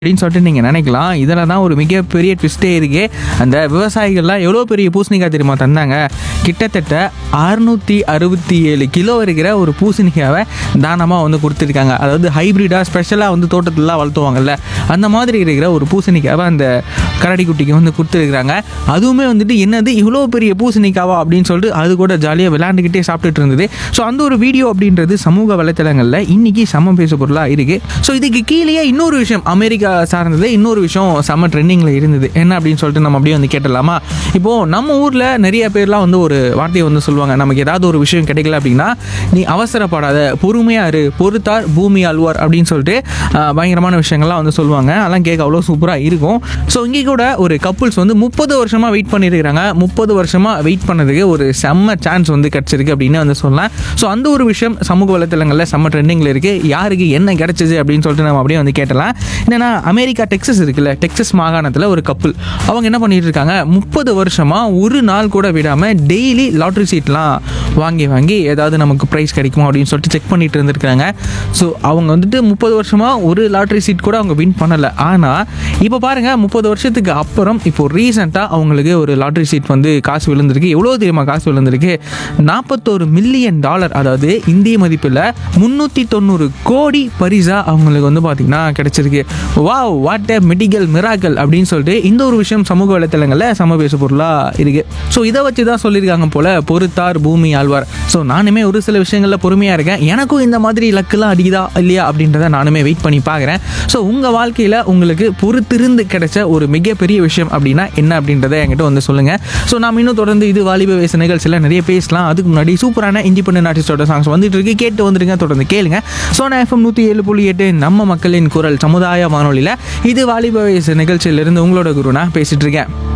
அப்படின்னு சொல்லிட்டு நீங்கள் நினைக்கலாம் இதில் தான் ஒரு மிகப்பெரிய ட்விஸ்டே இருக்கு அந்த விவசாயிகள்லாம் எவ்வளோ பெரிய பூசணிக்காய் தெரியுமா தந்தாங்க கிட்டத்தட்ட அறுநூற்றி அறுபத்தி ஏழு கிலோ இருக்கிற ஒரு பூசணிக்காவை தானமாக வந்து கொடுத்துருக்காங்க அதாவது ஹைப்ரிடாக ஸ்பெஷலாக வந்து தோட்டத்திலலாம் வளர்த்துவாங்கல்ல அந்த மாதிரி இருக்கிற ஒரு பூசணிக்காவை அந்த கரடிக்குட்டிக்கு வந்து கொடுத்துருக்குறாங்க அதுவுமே வந்துட்டு என்னது இவ்வளோ பெரிய பூசணிக்காவா அப்படின்னு சொல்லிட்டு அது கூட ஜாலியாக விளையாண்டுக்கிட்டே சாப்பிட்டுட்டு இருந்தது ஸோ அந்த ஒரு வீடியோ அப்படின்றது சமூக வலைத்தளங்களில் இன்னைக்கு சம பேசு பொருளாக இருக்கு ஸோ இதுக்கு கீழேயே இன்னொரு விஷயம் அமெரிக்கா சார்ந்தது இன்னொரு விஷயம் செம்ம ட்ரெண்டிங்கில் இருந்தது என்ன அப்படின்னு சொல்லிட்டு நம்ம அப்படியே வந்து கேட்டலாமா இப்போது நம்ம ஊரில் நிறைய பேர்லாம் வந்து ஒரு வார்த்தையை வந்து சொல்லுவாங்க நமக்கு ஏதாவது ஒரு விஷயம் கிடைக்கல அப்படின்னா நீ அவசரப்படாத பொறுமையாக இரு பொறுத்தார் பூமி ஆழ்வார் அப்படின்னு சொல்லிட்டு ஆஹ், பயங்கரமான விஷயங்கள்லாம் வந்து சொல்லுவாங்க அதெல்லாம் கேட்க அவ்வளோ சூப்பராக இருக்கும் ஸோ இங்கே கூட ஒரு கப்புள்ஸ் வந்து முப்பது வருஷமாக வெயிட் பண்ணியிருக்கிறாங்க முப்பது வருஷமாக வெயிட் பண்ணதுக்கு ஒரு செம்ம சான்ஸ் வந்து கிடச்சிருக்கு அப்படின்னு வந்து சொல்லலாம் ஸோ அந்த ஒரு விஷயம் சமூக வலைத்தளங்களில் செம்ம ட்ரெண்டிங்கில் இருக்குது யாருக்கு என்ன கிடைச்சது அப்படின்னு சொல்லிட்டு நம்ம அப்படியே வந்து கேட்டலாம் என்னன்னா அமெரிக்கா டெக்ஸஸ் இருக்குல்ல டெக்ஸஸ் மாகாணத்தில் ஒரு கப்புள் அவங்க என்ன பண்ணிட்டு இருக்காங்க முப்பது வருஷமாக ஒரு நாள் கூட விடாமல் டெய்லி லாட்ரி சீட்லாம் வாங்கி வாங்கி ஏதாவது நமக்கு ப்ரைஸ் கிடைக்குமா அப்படின்னு சொல்லிட்டு செக் பண்ணிட்டு இருந்திருக்காங்க ஸோ அவங்க வந்துட்டு முப்பது வருஷமாக ஒரு லாட்ரி சீட் கூட அவங்க வின் பண்ணலை ஆனால் இப்போ பாருங்கள் முப்பது வருஷத்துக்கு அப்புறம் இப்போ ரீசெண்டாக அவங்களுக்கு ஒரு லாட்ரி சீட் வந்து காசு விழுந்திருக்கு எவ்வளோ தெரியுமா காசு விழுந்திருக்கு நாற்பத்தோரு மில்லியன் டாலர் அதாவது இந்திய மதிப்பில் முந்நூற்றி தொண்ணூறு கோடி பரிசா அவங்களுக்கு வந்து பார்த்திங்கன்னா கிடைச்சிருக்கு wow what a medical miracle அப்படின்னு சொல்லிட்டு இந்த ஒரு விஷயம் சமூக வலைத்தளங்களில் சம பேசு பொருளாக இருக்குது ஸோ இதை வச்சு தான் சொல்லியிருக்காங்க போல் பொறுத்தார் பூமி ஆழ்வார் ஸோ நானுமே ஒரு சில விஷயங்களில் பொறுமையாக இருக்கேன் எனக்கும் இந்த மாதிரி லக்குலாம் அடிக்குதா இல்லையா அப்படின்றத நானுமே வெயிட் பண்ணி பார்க்குறேன் ஸோ உங்கள் வாழ்க்கையில் உங்களுக்கு பொறுத்திருந்து கிடைச்ச ஒரு மிகப்பெரிய விஷயம் அப்படின்னா என்ன அப்படின்றத என்கிட்ட வந்து சொல்லுங்கள் ஸோ நாம் இன்னும் தொடர்ந்து இது வாலிப வயசு நிகழ்ச்சியில் நிறைய பேசலாம் அதுக்கு முன்னாடி சூப்பரான இண்டிபெண்டன்ட் ஆர்டிஸ்டோட சாங்ஸ் வந்துட்டு இருக்கு கேட்டு வந்துருங்க தொடர்ந்து கேளுங்க சோனா எஃப்எம் நூற்றி ஏழு புள்ளி எட்டு நம்ம மக்களின் குரல் சமுதாய வானொலியில் இது வாலிப வயசு நிகழ்ச்சியிலிருந்து உங்களோட குரு நான் பேசிட்டு இருக்கேன்